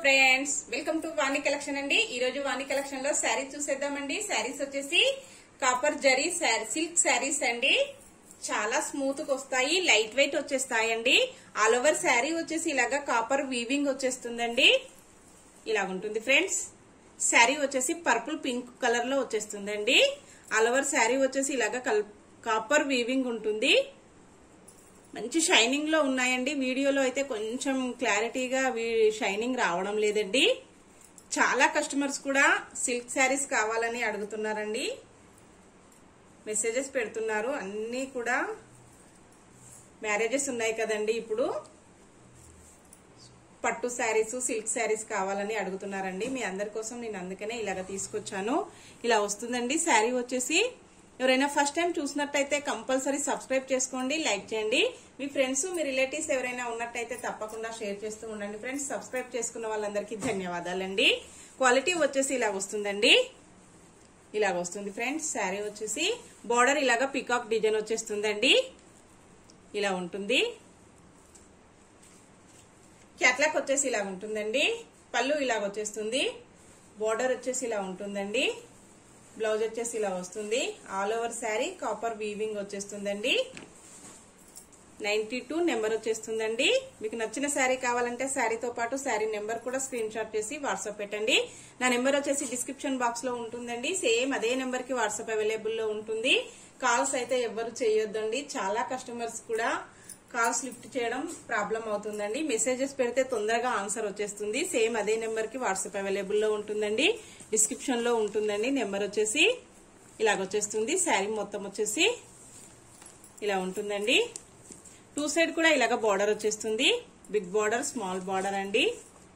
friends welcome to Vani collection అండి ఈ రోజు వాణి కలెక్షన్ లో శారీ చూసేద్దామండి శారీస్ వచ్చేసి కాపర్ జరీ సిల్క్ శారీస్ అండి చాలా స్మూత్ గా వస్తాయి లైట్ వెయిట్ వచ్చేస్తాయండి ఆల్ ఓవర్ శారీ వచ్చేసి ఇలాగా కాపర్ వీవింగ్ వచ్చేస్తుందండి ఇలాగుంటుంది ఫ్రెండ్స్ శారీ వచ్చేసి పర్పుల్ పింక్ కలర్ లో వచ్చేస్తుందండి ఆల్ ఓవర్ శారీ వచ్చేసి ఇలాగా కాపర్ వీవింగ్ ఉంటుంది మంచి షైనింగ్ లో ఉన్నాయండి వీడియోలో అయితే కొంచెం క్లారిటీగా షైనింగ్ రావడం లేదండి చాలా కస్టమర్స్ కూడా సిల్క్ శారీస్ కావాలని అడుగుతున్నారండి మెసేజెస్ పెడుతున్నారు అన్నీ కూడా మ్యారేజెస్ ఉన్నాయి కదండి ఇప్పుడు పట్టు శారీస్ సిల్క్ శారీస్ కావాలని అడుగుతున్నారండి మీ అందరి కోసం నేను అందుకనే ఇలాగ తీసుకొచ్చాను ఇలా వస్తుందండి శారీ వచ్చేసి ఎవరైనా ఫస్ట్ టైం చూసినట్టయితే కంపల్సరీ సబ్స్క్రైబ్ చేసుకోండి లైక్ చేయండి మీ ఫ్రెండ్స్ మీ రిలేటివ్స్ ఎవరైనా ఉన్నట్టయితే తప్పకుండా షేర్ చేస్తూ ఉండండి ఫ్రెండ్స్ సబ్స్క్రైబ్ చేసుకున్న వాళ్ళందరికీ ధన్యవాదాలండి క్వాలిటీ వచ్చేసి ఇలా వస్తుందండి ఇలాగ వస్తుంది ఫ్రెండ్స్ శారీ వచ్చేసి బార్డర్ ఇలాగా పికాక్ డిజైన్ వచ్చేస్తుందండి ఇలా ఉంటుంది క్యాట్లాక్ వచ్చేసి ఇలా ఉంటుందండి పళ్ళు ఇలాగ వచ్చేస్తుంది బార్డర్ వచ్చేసి ఇలా ఉంటుందండి బ్లౌజ్ వచ్చేసి ఇలా వస్తుంది all over sari copper weaving వచ్చేస్తుందండి నైన్టీ టూ నెంబర్ వచ్చేస్తుందండి మీకు నచ్చిన శారీ కావాలంటే శారీతో పాటు శారీ నెంబర్ కూడా స్క్రీన్ షాట్ చేసి వాట్సాప్ పెట్టండి నా నెంబర్ వచ్చేసి డిస్క్రిప్షన్ బాక్స్ లో ఉంటుందండి సేమ్ అదే నెంబర్ కి వాట్సాప్ అవైలబుల్ లో ఉంటుంది కాల్స్ అయితే ఎవ్వరు చేయొద్దండి చాలా కస్టమర్స్ కూడా కాల్స్ లిఫ్ట్ చేయడం ప్రాబ్లం అవుతుందండి మెసేజెస్ పెడితే తొందరగా ఆన్సర్ వచ్చేస్తుంది సేమ్ అదే నెంబర్ కి వాట్సాప్ అవైలబుల్ లో ఉంటుందండి డిస్క్రిప్షన్ లో ఉంటుందండి నెంబర్ వచ్చేసి ఇలాగ వచ్చేస్తుంది శారీ మొత్తం వచ్చేసి ఇలా ఉంటుందండి టూ సైడ్ కూడా ఇలాగ బార్డర్ వచ్చేస్తుంది బిగ్ బార్డర్ స్మాల్ బార్డర్ అండి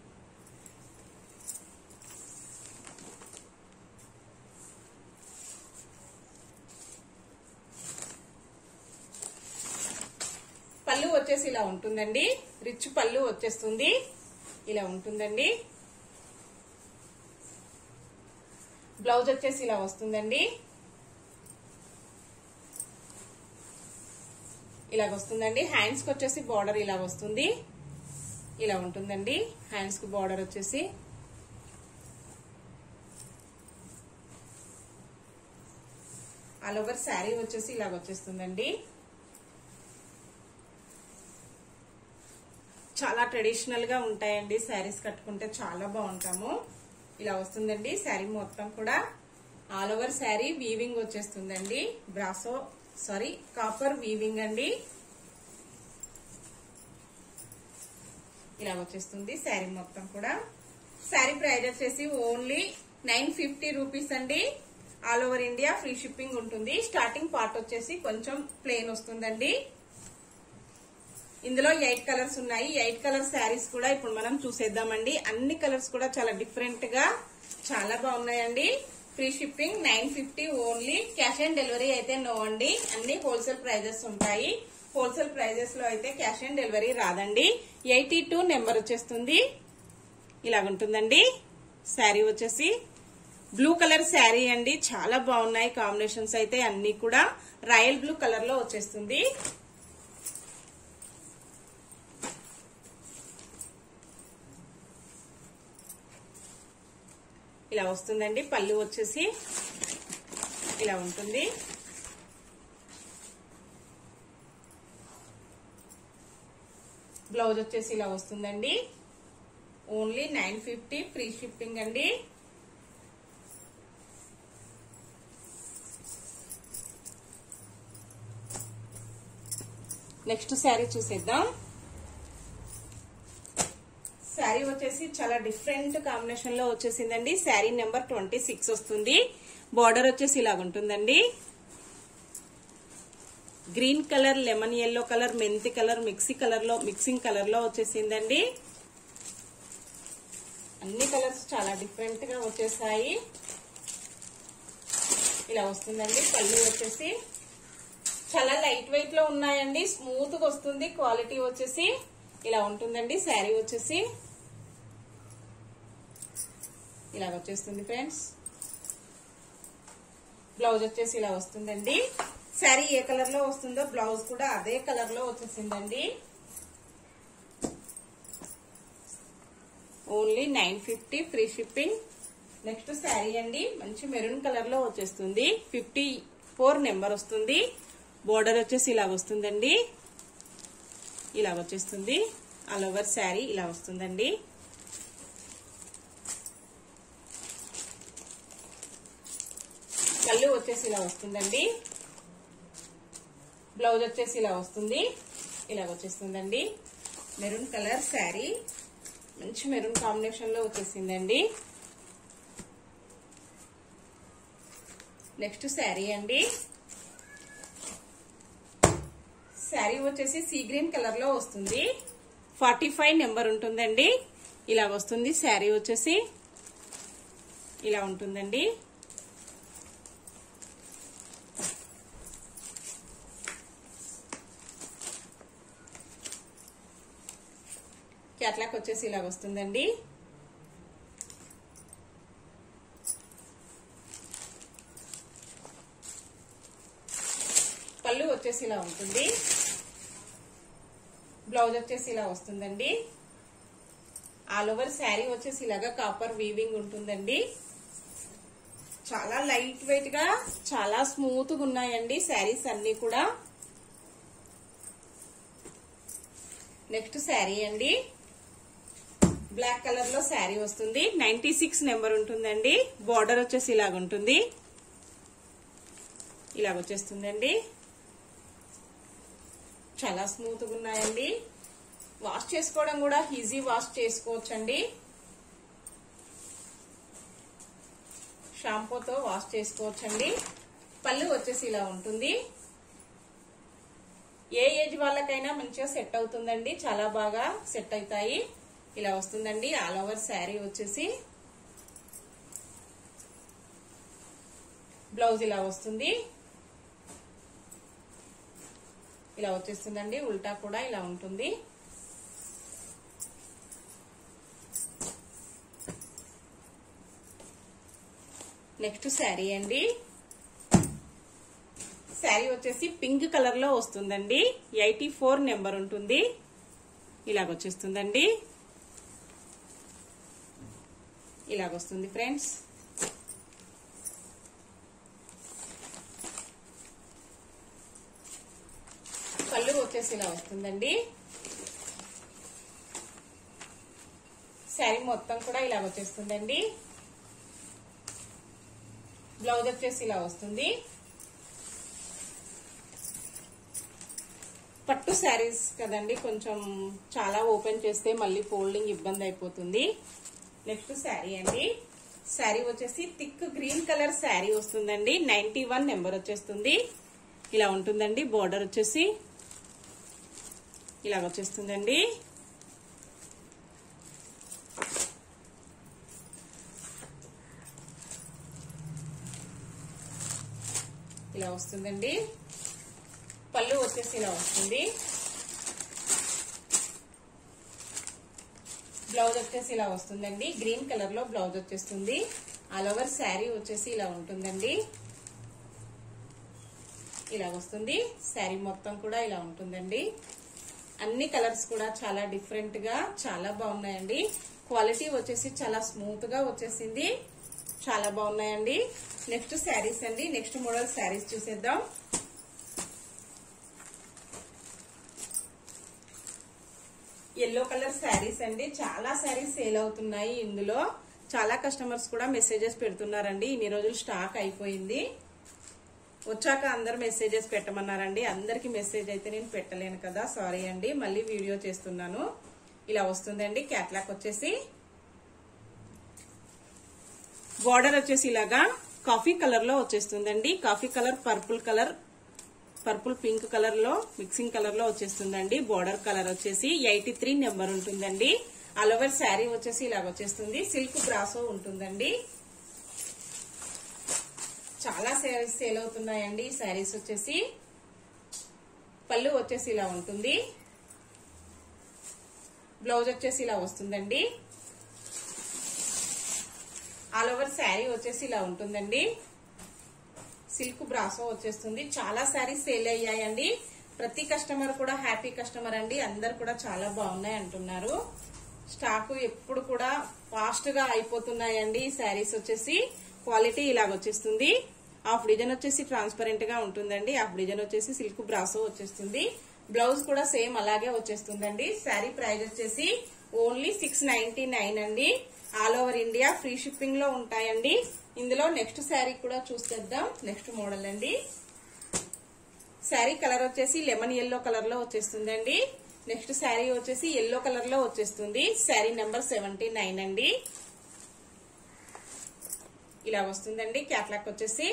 పళ్ళు వచ్చేసి ఇలా ఉంటుందండి రిచ్ పళ్ళు వచ్చేస్తుంది ఇలా ఉంటుందండి బ్లౌజ్ వచ్చేసి ఇలా వస్తుందండి ఇలాగ వస్తుందండి హ్యాండ్స్ కి వచ్చేసి బార్డర్ ఇలా వస్తుంది ఇలా ఉంటుందండి హ్యాండ్స్ కి బార్డర్ వచ్చేసి ఆల్ ఓవర్ శారీ వచ్చేసి ఇలాగ వచ్చేస్తుందండి చాలా ట్రెడిషనల్ గా ఉంటాయండి శారీస్ కట్టుకుంటే చాలా బాగుంటాము ఇలా వస్తుందండి శారీ మొత్తం కూడా ఆల్ ఓవర్ శారీ వీవింగ్ వచ్చేస్తుందండి బ్రాసో సారీ కాపర్ వీవింగ్ అండి ఇలా వచ్చేస్తుంది శారీ మొత్తం కూడా శారీ ప్రైస్ వచ్చేసి ఓన్లీ నైన్ ఫిఫ్టీ రూపీస్ అండి all over India free shipping ఉంటుంది స్టార్టింగ్ పార్ట్ వచ్చేసి కొంచెం ప్లెయిన్ వస్తుందండి ఇందులో ఎయిట్ కలర్స్ ఉన్నాయి ఎయిట్ కలర్ శారీస్ కూడా ఇప్పుడు మనం చూసేద్దామండి అన్ని కలర్స్ కూడా చాలా డిఫరెంట్ గా చాలా బాగున్నాయండి free shipping nine fifty only cash on delivery అయితే నో అండి అన్ని హోల్సేల్ ప్రైజెస్ ఉంటాయి హోల్సేల్ ప్రైజెస్ లో అయితే క్యాష్ ఆన్ డెలివరీ రాదండి ఎయిటీ టూ నెంబర్ వచ్చేస్తుంది ఇలాగుంటుందండి శారీ వచ్చేసి బ్లూ కలర్ శారీ అండి చాలా బాగున్నాయి కాంబినేషన్స్ అయితే అన్ని కూడా రాయల్ బ్లూ కలర్ లో వచ్చేస్తుంది ఇలా వస్తుందండి పళ్ళు వచ్చేసి ఇలా ఉంటుంది బ్లౌజ్ వచ్చేసి ఇలా వస్తుందండి only nine fifty free shipping అండి నెక్స్ట్ శారీ చూసేద్దాం శారీ వచ్చేసి చాలా డిఫరెంట్ కాంబినేషన్ లో వచ్చేసిందండి శారీ నెంబర్ ట్వంటీ సిక్స్ వస్తుంది బార్డర్ వచ్చేసి ఇలాగ ఉంటుందండి green colour lemon yellow colour మెంతి కలర్ మిక్సీ కలర్ లో మిక్సింగ్ కలర్ లో వచ్చేసిందండి అన్ని కలర్స్ చాలా డిఫరెంట్ గా వచ్చేసాయి ఇలా వస్తుందండి పళ్ళు వచ్చేసి చాలా లైట్ వెయిట్ లో ఉన్నాయండి స్మూత్ గా వస్తుంది క్వాలిటీ వచ్చేసి ఇలా ఉంటుందండి శారీ వచ్చేసి ఇలాగ వచ్చేస్తుంది ఫ్రెండ్స్ బ్లౌజ్ వచ్చేసి ఇలా వస్తుందండి శారీ ఏ కలర్ లో వస్తుందో బ్లౌజ్ కూడా అదే కలర్ లో వచ్చేసిందండి only nine fifty free shipping next sari అండి మంచి మెరూన్ కలర్ లో వచ్చేస్తుంది ఫిఫ్టీ ఫోర్ నెంబర్ వస్తుంది బోర్డర్ వచ్చేసి ఇలా వస్తుందండి ఇలా వచ్చేస్తుంది ఆల్ ఓవర్ శారీ ఇలా వస్తుందండి కళ్ళు వచ్చేసి ఇలా వస్తుందండి బ్లౌజ్ వచ్చేసి ఇలా వస్తుంది ఇలా వచ్చేస్తుందండి మెరూన్ కలర్ శారీ మంచి మెరూన్ కాంబినేషన్ లో వచ్చేసిందండి నెక్స్ట్ శారీ అండి శారీ వచ్చేసి సీ గ్రీన్ కలర్ లో వస్తుంది ఫార్టీ ఫైవ్ నెంబర్ ఉంటుందండి ఇలా వస్తుంది శారీ వచ్చేసి ఇలా ఉంటుందండి క్యాట్లాక్ వచ్చేసి ఇలా వస్తుందండి పళ్ళు వచ్చేసి ఇలా ఉంటుంది బ్లౌజ్ వచ్చేసి ఇలా వస్తుందండి ఆల్ ఓవర్ శారీ వచ్చేసి ఇలాగా కాపర్ వీవింగ్ ఉంటుందండి చాలా లైట్ వెయిట్ గా చాలా స్మూత్ గా ఉన్నాయండి శారీస్ అన్ని కూడా నెక్స్ట్ శారీ అండి బ్లాక్ కలర్ లో శారీ వస్తుంది నైన్టీ సిక్స్ నెంబర్ ఉంటుందండి బార్డర్ వచ్చేసి ఇలాగ ఉంటుంది ఇలాగ వచ్చేస్తుందండి చాలా స్మూత్ గా ఉన్నాయండి వాష్ చేసుకోవడం కూడా ఈజీ వాష్ చేసుకోవచ్చండి షాంపూతో వాష్ చేసుకోవచ్చండి పళ్ళు వచ్చేసి ఇలా ఉంటుంది ఏ ఏజ్ వాళ్ళకైనా మంచిగా సెట్ అవుతుందండి చాలా బాగా సెట్ అవుతాయి ఇలా వస్తుందండి ఆల్ ఓవర్ శారీ వచ్చేసి బ్లౌజ్ ఇలా వస్తుంది ఇలా వచ్చేస్తుందండి ఉల్టా కూడా ఇలా ఉంటుంది నెక్స్ట్ శారీ అండి శారీ వచ్చేసి పింక్ కలర్ లో వస్తుందండి ఎయిటీ ఫోర్ నెంబర్ ఉంటుంది ఇలాగొచ్చేస్తుందండి ఇలాగొస్తుంది ఫ్రెండ్స్ పళ్ళు వచ్చేసి ఇలా వస్తుందండి శారీ మొత్తం కూడా ఇలా వచ్చేస్తుందండి బ్లౌజ్ వచ్చేసి ఇలా వస్తుంది పట్టు శారీస్ కదండి కొంచెం చాలా ఓపెన్ చేస్తే మళ్ళీ ఫోల్డింగ్ ఇబ్బంది అయిపోతుంది నెక్స్ట్ శారీ అండి శారీ వచ్చేసి థిక్ గ్రీన్ కలర్ శారీ వస్తుందండి నైన్టీ వన్ నెంబర్ వచ్చేస్తుంది ఇలా ఉంటుందండి బోర్డర్ వచ్చేసి ఇలాగ వచ్చేస్తుందండి ఇలా వస్తుందండి పళ్ళు వచ్చేసి ఇలా వస్తుంది బ్లౌజ్ వచ్చేసి ఇలా వస్తుందండి గ్రీన్ కలర్ లో బ్లౌజ్ వచ్చేస్తుంది ఆల్ ఓవర్ శారీ వచ్చేసి ఇలా ఉంటుందండి ఇలా వస్తుంది శారీ మొత్తం కూడా ఇలా ఉంటుందండి అన్ని కలర్స్ కూడా చాలా డిఫరెంట్ గా చాలా బాగున్నాయండి క్వాలిటీ వచ్చేసి చాలా స్మూత్ గా వచ్చేసింది చాలా బాగున్నాయండి నెక్స్ట్ శారీస్ అండి నెక్స్ట్ మోడల్ శారీస్ చూసేద్దాం ఎల్లో కలర్ శారీస్ అండి చాలా శారీస్ సేల్ అవుతున్నాయి ఇందులో చాలా కస్టమర్స్ కూడా మెసేజెస్ పెడుతున్నారండి ఇన్ని రోజులు స్టాక్ అయిపోయింది వచ్చాక అందరు మెసేజెస్ పెట్టమన్నారండి అందరికి మెసేజ్ అయితే నేను పెట్టలేను కదా సారీ అండి మళ్ళీ వీడియో చేస్తున్నాను ఇలా వస్తుందండి క్యాట్లాక్ వచ్చేసి బార్డర్ వచ్చేసి ఇలాగా కాఫీ కలర్ లో వచ్చేస్తుందండి coffee colour purple colour purple pink colour లో మిక్సింగ్ కలర్ లో వచ్చేస్తుందండి బార్డర్ కలర్ వచ్చేసి ఎయిటీ త్రీ నెంబర్ ఉంటుందండి ఆల్ ఓవర్ శారీ వచ్చేసి ఇలాగ వచ్చేస్తుంది సిల్క్ బ్రాసో ఉంటుందండి చాలా శారీస్ సేల్ అవుతున్నాయండి ఈ శారీస్ వచ్చేసి పళ్ళు వచ్చేసి ఇలా ఉంటుంది బ్లౌజ్ వచ్చేసి ఇలా వస్తుందండి ఆల్ ఓవర్ శారీ వచ్చేసి ఇలా ఉంటుందండి సిల్క్ బ్రాసో వచ్చేస్తుంది చాలా శారీస్ సేల్ అయ్యాయండి ప్రతి కస్టమర్ కూడా హ్యాపీ కస్టమర్ అండి అందరు కూడా చాలా బాగున్నాయి అంటున్నారు స్టాక్ ఎప్పుడు కూడా ఫాస్ట్ గా అయిపోతున్నాయండి ఈ శారీస్ వచ్చేసి క్వాలిటీ ఇలాగ వచ్చేస్తుంది హాఫ్ డిజైన్ వచ్చేసి ట్రాన్స్పరెంట్ గా ఉంటుందండి హాఫ్ డిజైన్ వచ్చేసి సిల్క్ బ్రాసో వచ్చేస్తుంది బ్లౌజ్ కూడా సేమ్ అలాగే వచ్చేస్తుందండి శారీ ప్రైస్ వచ్చేసి ఓన్లీ సిక్స్ నైన్టీ నైన్ అండి all over India free shipping లో ఉంటాయండి ఇందులో నెక్స్ట్ శారీ కూడా చూసేద్దాం నెక్స్ట్ మోడల్ అండి శారీ కలర్ వచ్చేసి లెమన్ ఎల్లో కలర్ లో వచ్చేస్తుందండి నెక్స్ట్ శారీ వచ్చేసి ఎల్లో కలర్ లో వచ్చేస్తుంది శారీ నెంబర్ సెవెంటీ నైన్ అండి ఇలా వస్తుందండి క్యాట్లాక్ వచ్చేసి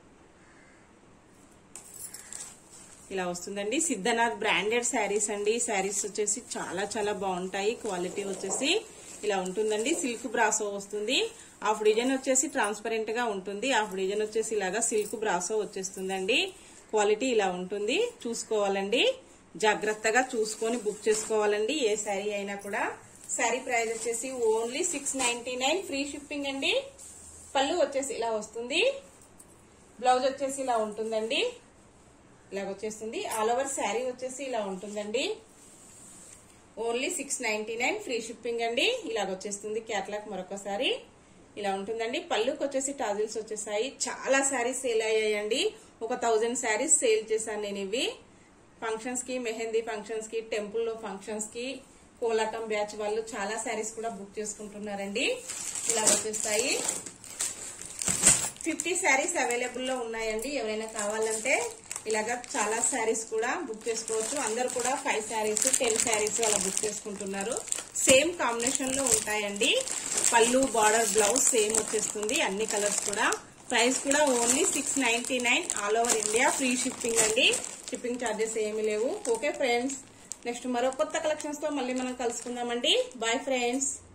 ఇలా వస్తుందండి సిద్ధనాథ్ బ్రాండెడ్ శారీస్ అండి శారీస్ వచ్చేసి చాలా చాలా బాగుంటాయి క్వాలిటీ వచ్చేసి ఇలా ఉంటుందండి సిల్క్ బ్రాసో వస్తుంది హాఫ్ డిజైన్ వచ్చేసి ట్రాన్స్పరెంట్ గా ఉంటుంది హాఫ్ డిజైన్ వచ్చేసి ఇలాగా సిల్క్ బ్రాసో వచ్చేస్తుందండి క్వాలిటీ ఇలా ఉంటుంది చూసుకోవాలండి జాగ్రత్తగా చూసుకొని బుక్ చేసుకోవాలండి ఏ శారీ అయినా కూడా శారీ ప్రైస్ వచ్చేసి only six ninety nine free shipping అండి పళ్ళు వచ్చేసి ఇలా వస్తుంది బ్లౌజ్ వచ్చేసి ఇలా ఉంటుందండి ఇలాగ వచ్చేస్తుంది ఆల్ ఓవర్ శారీ వచ్చేసి ఇలా ఉంటుందండి only six ninety nine free shipping అండి ఇలాగ వచ్చేస్తుంది క్యాట్లాగ్ మరొకసారి ఇలా ఉంటుందండి పళ్ళుకి వచ్చేసి టాజిల్స్ వచ్చేసాయి చాలా శారీస్ సేల్ అయ్యాయండి ఒక థౌజండ్ శారీస్ సేల్ చేశాను నేను ఇవి ఫంక్షన్స్ కి మెహందీ ఫంక్షన్స్ కి టెంపుల్ ఫంక్షన్స్ కి కోలాటం బ్యాచ్ వాళ్ళు చాలా శారీస్ కూడా బుక్ చేసుకుంటున్నారండి ఇలా వచ్చేస్తాయి ఫిఫ్టీ శారీస్ అవైలబుల్ లో ఉన్నాయండి ఎవరైనా కావాలంటే ఇలాగా చాలా శారీస్ కూడా బుక్ చేసుకోవచ్చు అందరు కూడా ఫైవ్ శారీస్ టెన్ శారీస్ అలా బుక్ చేసుకుంటున్నారు సేమ్ కాంబినేషన్ లో ఉంటాయండి పళ్ళు బార్డర్ బ్లౌజ్ సేమ్ వచ్చేస్తుంది అన్ని కలర్స్ కూడా ప్రైస్ కూడా only six ninety nine all over India free shipping అండి షిప్పింగ్ ఛార్జెస్ ఏమీ లేవు ఓకే ఫ్రెండ్స్ నెక్స్ట్ మరో కొత్త కలెక్షన్స్ తో మళ్ళీ మనం కలుసుకుందామండి బాయ్ ఫ్రెండ్స్